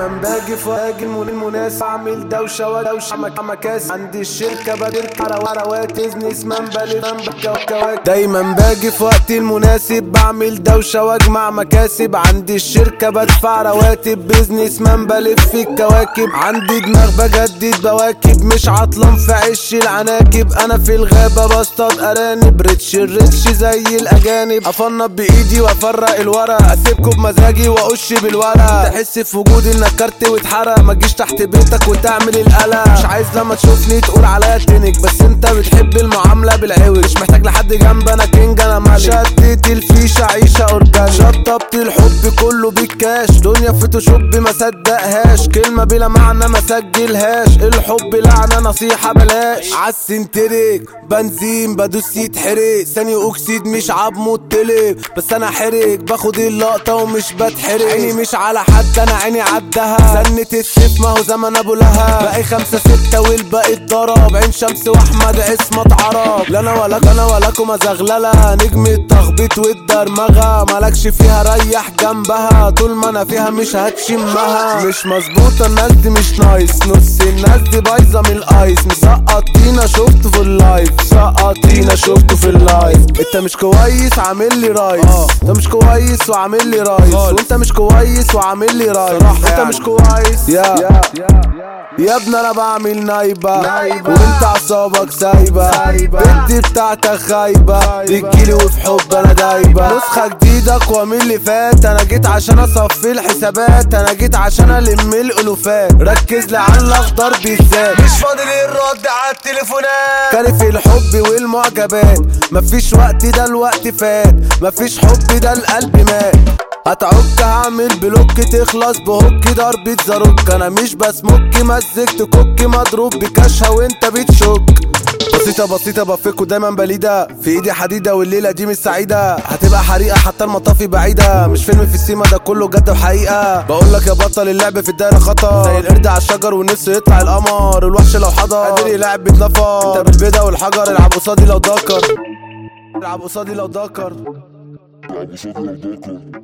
دايما باجي في وقت المناسب اعمل دوشه ودوشه مك- مكاسب عندي الشركه بتركب روات بيزنس مان بلف كواكب دايما باجي في وقت المناسب بعمل دوشه واجمع مكاسب عندي الشركه بدفع رواتب بيزنس مان بلف في الكواكب عندي دماغ بجدد بواكب مش عطلان في عش العناكب انا في الغابه بصطاد ارانب ريتش الريتش زي الاجانب افنط بايدي وافرق الورق اسيبكم بمزاجي واقش بالورق تحس في وجودي انك كارت واتحرق ما تجيش تحت بيتك وتعمل القلق مش عايز لما تشوفني تقول عليا تنك بس انت بتحب المعامله بالعوج مش محتاج لحد جنب انا كينج انا ملك شديت الفيشه عيشه اورجانيك شطبت الحب كله بالكاش دنيا فوتوشوب ما صدقهاش كلمه بلا معنى ما سجلهاش الحب لعنه نصيحه بلاش عالسنتريك بنزين بدوس يتحرق ثاني اكسيد مش عاب مطلب بس انا حرق باخد اللقطه ومش بتحرق عيني مش على حد انا عيني عدها سنة السيف ما هو زمن ابو لهب باقي خمسة ستة والباقي اتضرب عين شمس واحمد عصمت عرب لا انا ولا انا ولاكم ازغلله نجم التخبيط والدرمغه مالكش فيها ريح جنبها طول ما انا فيها مش هتشمها مش مظبوطه الناس دي مش نايس نص الناس دي بايظه من الايس مسقطينا شفته في اللايف سقطينا شفته في اللايف انت مش كويس عامل لي رايس انت مش كويس وعامل لي رايس وانت مش كويس وعامل لي رايس انت مش كويس يا يا ابني انا بعمل نايبة وانت اعصابك سايبة بنتي بتاعتك خايبة بتجيلي وفي حب انا دايبة نسخة جديدة اقوى من اللي فات انا جيت عشان اصفي الحسابات انا جيت عشان الم الالوفات ركز لي على الاخضر بالذات مش فاضل الرد على التليفونات كارف الحب والمعجبات مفيش وقت ده الوقت فات مفيش حب ده القلب مات هتعك هعمل بلوك تخلص بهوك ضربة زاروك انا مش بسمك مزجت كوك مضروب بكاشها وانت بتشك بسيطة بسيطة بفكوا دايما بليدة في ايدي حديدة والليلة دي مش سعيدة هتبقى حريقة حتى المطافي بعيدة مش فيلم في السيما ده كله جد وحقيقة بقول لك يا بطل اللعب في الدايرة خطر زي القرد على الشجر ونفسه يطلع القمر الوحش لو حضر قادر يلعب بيتنفر انت بالبيضة والحجر العب قصادي لو دكر العب قصادي لو دكر العب قصادي لو دكر